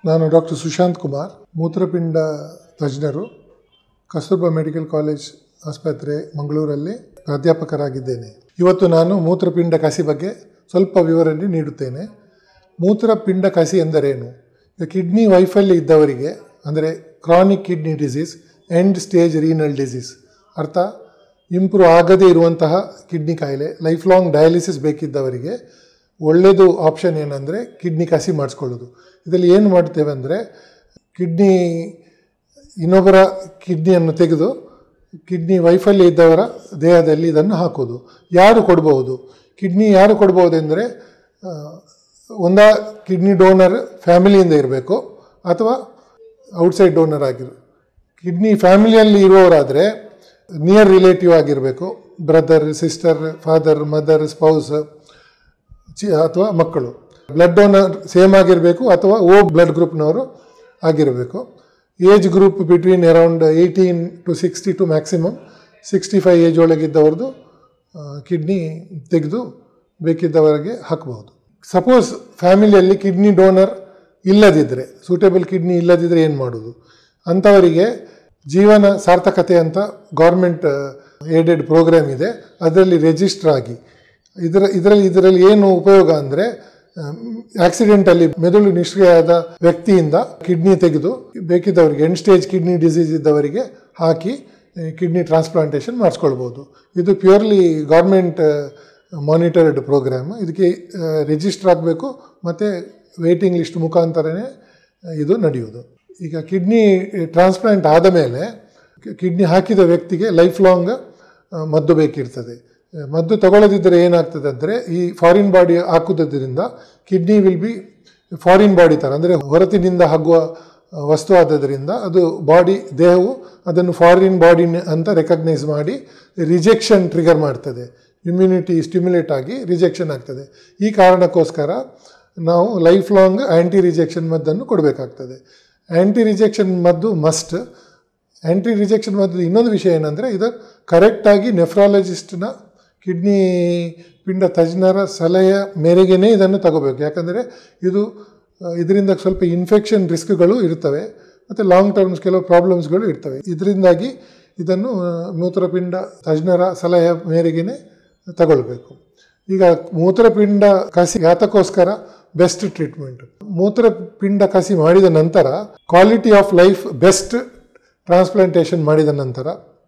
ನಾನು ಡಾಕ್ಟರ್ ಸುಶಾಂತ್ ಕುಮಾರ್ ಮೂತ್ರಪಿಂಡ ತಜ್ಞರು ಕಸ್ತೂರ್ಬಾ ಮೆಡಿಕಲ್ ಕಾಲೇಜ್ ಆಸ್ಪತ್ರೆ ಮಂಗಳೂರಲ್ಲಿ ಪ್ರಾಧ್ಯಾಪಕರಾಗಿದ್ದೇನೆ ಇವತ್ತು ನಾನು ಮೂತ್ರಪಿಂಡ ಕಸಿ ಬಗ್ಗೆ ಸ್ವಲ್ಪ ವಿವರಣೆ ನೀಡುತ್ತೇನೆ ಮೂತ್ರಪಿಂಡ ಕಸಿ ಎಂದರೇನು ಈಗ ಕಿಡ್ನಿ ವೈಫಲ್ಯ ಇದ್ದವರಿಗೆ ಅಂದರೆ chronic kidney disease end stage renal disease ಅರ್ಥ ಇಂಪ್ರೂವ್ ಆಗದೇ ಇರುವಂತಹ ಕಿಡ್ನಿ ಕಾಯಿಲೆ ಲೈಫ್ ಲಾಂಗ್ ಡಯಾಲಿಸಿಸ್ ಬೇಕಿದ್ದವರಿಗೆ ಒಳ್ಳೆಯದು ಆಪ್ಷನ್ ಏನಂದರೆ ಕಿಡ್ನಿ ಕಸಿ ಮಾಡಿಸ್ಕೊಳ್ಳೋದು ಇದರಲ್ಲಿ ಏನು ಮಾಡ್ತೇವೆ ಅಂದರೆ ಕಿಡ್ನಿ ಇನ್ನೊಬ್ಬರ ಕಿಡ್ನಿಯನ್ನು ತೆಗೆದು ಕಿಡ್ನಿ ವೈಫಲ್ಯ ಇದ್ದವರ ದೇಹದಲ್ಲಿ ಇದನ್ನು ಹಾಕೋದು ಯಾರು ಕೊಡ್ಬೋದು ಕಿಡ್ನಿ ಯಾರು ಕೊಡ್ಬೋದೆಂದರೆ ಒಂದ ಕಿಡ್ನಿ ಡೋನರ್ ಫ್ಯಾಮಿಲಿಯಿಂದ ಇರಬೇಕು ಅಥವಾ ಔಟ್ಸೈಡ್ ಡೋನರ್ ಆಗಿರು ಕಿಡ್ನಿ ಫ್ಯಾಮಿಲಿಯಲ್ಲಿ ಇರುವವರಾದರೆ ನಿಯರ್ ರಿಲೇಟಿವ್ ಆಗಿರಬೇಕು brother sister father mother spouse ಚಿ ಅಥವಾ ಮಕ್ಕಳು ಬ್ಲಡ್ ಡೋನರ್ ಸೇಮ್ ಆಗಿರಬೇಕು ಅಥವಾ ಓ ಬ್ಲಡ್ ಗ್ರೂಪ್ನವರು ಆಗಿರಬೇಕು age group between around eighteen to sixty to maximum sixty five age ಒಳಗಿದ್ದವ್ರದ್ದು ಕಿಡ್ನಿ ತೆಗೆದು ಬೇಕಿದ್ದವರಿಗೆ ಹಾಕ್ಬೋದು ಸಪೋಸ್ ಫ್ಯಾಮಿಲಿಯಲ್ಲಿ ಕಿಡ್ನಿ ಡೋನರ್ ಇಲ್ಲದಿದ್ದರೆ ಸೂಟೇಬಲ್ ಕಿಡ್ನಿ ಇಲ್ಲದಿದ್ದರೆ ಏನು ಮಾಡೋದು ಅಂಥವರಿಗೆ ಜೀವನ ಸಾರ್ಥಕತೆ ಅಂತ ಗೌರ್ಮೆಂಟ್ ಏಡೆಡ್ ಪ್ರೋಗ್ರಾಮ್ ಇದೆ ಅದರಲ್ಲಿ ರಿಜಿಸ್ಟರ್ ಆಗಿ ಇದರ ಇದರಲ್ಲಿ ಇದರಲ್ಲಿ ಏನು ಉಪಯೋಗ ಅಂದರೆ ಆಕ್ಸಿಡೆಂಟಲ್ಲಿ ಮೆದುಳು ನಿಷ್ಕ್ರಿಯಾದ ವ್ಯಕ್ತಿಯಿಂದ ಕಿಡ್ನಿ ತೆಗೆದು ಬೇಕಿದ್ದವರಿಗೆ ಎಂಡ್ ಸ್ಟೇಜ್ ಕಿಡ್ನಿ ಡಿಸೀಸ್ ಇದ್ದವರಿಗೆ ಹಾಕಿ ಕಿಡ್ನಿ ಟ್ರಾನ್ಸ್ಪ್ಲಾಂಟೇಷನ್ ಮಾಡಿಸ್ಕೊಳ್ಬೋದು ಇದು ಪ್ಯೂರ್ಲಿ ಗೌರ್ಮೆಂಟ್ ಮಾನಿಟರ್ಡ್ ಪ್ರೋಗ್ರಾಮ್ ಇದಕ್ಕೆ ರಿಜಿಸ್ಟರ್ ಆಗಬೇಕು ಮತ್ತು ವೇಟಿಂಗ್ ಲಿಸ್ಟ್ ಮುಖಾಂತರನೇ ಇದು ನಡೆಯುವುದು ಈಗ ಕಿಡ್ನಿ ಟ್ರಾನ್ಸ್ಪ್ಲಾಂಟ್ ಆದ ಮೇಲೆ ಕಿಡ್ನಿ ಹಾಕಿದ ವ್ಯಕ್ತಿಗೆ ಲೈಫ್ ಲಾಂಗ್ ಮದ್ದು ಬೇಕಿರ್ತದೆ ಮದ್ದು ತಗೊಳ್ಳದಿದ್ದರೆ ಏನಾಗ್ತದೆ ಅಂದರೆ ಈ ಫಾರಿನ್ ಬಾಡಿ ಹಾಕುವುದರಿಂದ kidney will be foreign body ಥರ ಅಂದರೆ ಹೊರತಿನಿಂದ ಆಗುವ ವಸ್ತು ಆದದ್ರಿಂದ ಅದು ಬಾಡಿ ದೇಹವು ಅದನ್ನು ಫಾರಿನ್ ಬಾಡಿ ಅಂತ ರೆಕಗ್ನೈಸ್ ಮಾಡಿ ರಿಜೆಕ್ಷನ್ ಟ್ರಿಗರ್ ಮಾಡ್ತದೆ ಇಮ್ಯುನಿಟಿ ಸ್ಟಿಮ್ಯುಲೇಟ್ ಆಗಿ ರಿಜೆಕ್ಷನ್ ಆಗ್ತದೆ ಈ ಕಾರಣಕ್ಕೋಸ್ಕರ ನಾವು ಲೈಫ್ ಲಾಂಗ್ ಆ್ಯಂಟಿ ರಿಜೆಕ್ಷನ್ ಮದ್ದನ್ನು ಕೊಡಬೇಕಾಗ್ತದೆ ಆ್ಯಂಟಿ ರಿಜೆಕ್ಷನ್ ಮದ್ದು ಮಸ್ಟ್ ಆ್ಯಂಟಿ ರಿಜೆಕ್ಷನ್ ಮದ್ದು ಇನ್ನೊಂದು ವಿಷಯ ಏನಂದರೆ ಇದು ಕರೆಕ್ಟಾಗಿ ನೆಫ್ರಾಲಜಿಸ್ಟ್ನ ಕಿಡ್ನಿ ಪಿಂಡ ತಜ್ಞರ ಸಲಹೆಯ ಮೇರೆಗೇ ಇದನ್ನು ತಗೋಬೇಕು ಯಾಕಂದರೆ ಇದು ಇದರಿಂದ ಸ್ವಲ್ಪ ಇನ್ಫೆಕ್ಷನ್ ರಿಸ್ಕ್ಗಳು ಇರ್ತವೆ ಮತ್ತು ಲಾಂಗ್ ಟರ್ಮ್ಸ್ ಕೆಲವು ಪ್ರಾಬ್ಲಮ್ಸ್ಗಳು ಇರ್ತವೆ ಇದರಿಂದಾಗಿ ಇದನ್ನು ಮೂತ್ರಪಿಂಡ ತಜ್ಞರ ಸಲಹೆಯ ಮೇರೆಗೇ ತಗೊಳ್ಬೇಕು ಈಗ ಮೂತ್ರಪಿಂಡ ಕಸಿ ಯಾತಕ್ಕೋಸ್ಕರ ಬೆಸ್ಟ್ ಟ್ರೀಟ್ಮೆಂಟ್ ಮೂತ್ರಪಿಂಡ ಕಸಿ ಮಾಡಿದ ನಂತರ quality of life best transplantation ಮಾಡಿದ ನಂತರ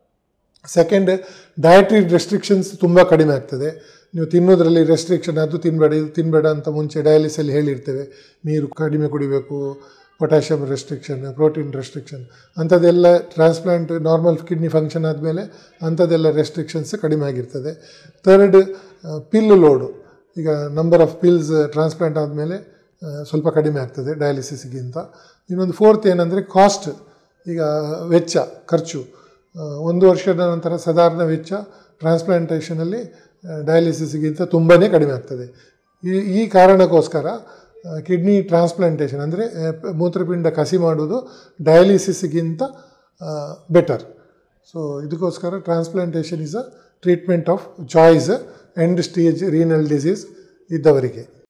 ಸೆಕೆಂಡ್ ಡಯಟ್ರಿ ರೆಸ್ಟ್ರಿಕ್ಷನ್ಸ್ ತುಂಬ ಕಡಿಮೆ ಆಗ್ತದೆ ನೀವು ತಿನ್ನೋದ್ರಲ್ಲಿ ರೆಸ್ಟ್ರಿಕ್ಷನ್ ಅದು ತಿನ್ನಬೇಡ ಇದು ತಿನ್ನಬೇಡ ಅಂತ ಮುಂಚೆ ಡಯಾಲಿಸಲ್ಲಿ ಹೇಳಿರ್ತೇವೆ ನೀರು ಕಡಿಮೆ ಕುಡಿಬೇಕು ಪೊಟ್ಯಾಷಿಯಮ್ ರೆಸ್ಟ್ರಿಕ್ಷನ್ ಪ್ರೋಟೀನ್ ರೆಸ್ಟ್ರಿಕ್ಷನ್ ಅಂಥದ್ದೆಲ್ಲ ಟ್ರಾನ್ಸ್ಪ್ಲಾಂಟ್ ನಾರ್ಮಲ್ ಕಿಡ್ನಿ ಫಂಕ್ಷನ್ ಆದಮೇಲೆ ಅಂಥದ್ದೆಲ್ಲ ರೆಸ್ಟ್ರಿಕ್ಷನ್ಸ್ ಕಡಿಮೆ ಆಗಿರ್ತದೆ ಥರ್ಡ್ ಪಿಲ್ ಲೋಡು ಈಗ ನಂಬರ್ ಆಫ್ ಪಿಲ್ಸ್ ಟ್ರಾನ್ಸ್ಪ್ಲಾಂಟ್ ಆದಮೇಲೆ ಸ್ವಲ್ಪ ಕಡಿಮೆ ಆಗ್ತದೆ ಡಯಾಲಿಸಿಸ್ಗಿಂತ ಇನ್ನೊಂದು ಫೋರ್ತ್ ಏನಂದರೆ ಕಾಸ್ಟ್ ಈಗ ವೆಚ್ಚ ಖರ್ಚು ಒಂದು ವರ್ಷದ ನಂತರ ಸಾಧಾರಣ ವೆಚ್ಚ ಟ್ರಾನ್ಸ್ಪ್ಲಾಂಟೇಷನಲ್ಲಿ ಡಯಾಲಿಸಿಸ್ಗಿಂತ ತುಂಬಾ ಕಡಿಮೆ ಆಗ್ತದೆ ಈ ಈ ಕಾರಣಕ್ಕೋಸ್ಕರ ಕಿಡ್ನಿ ಟ್ರಾನ್ಸ್ಪ್ಲಾಂಟೇಷನ್ ಅಂದರೆ ಮೂತ್ರಪಿಂಡ ಕಸಿ ಮಾಡೋದು ಡಯಾಲಿಸಿಸ್ಗಿಂತ ಬೆಟರ್ ಸೊ ಇದಕ್ಕೋಸ್ಕರ transplantation is a treatment of choice end stage renal disease ಇದ್ದವರಿಗೆ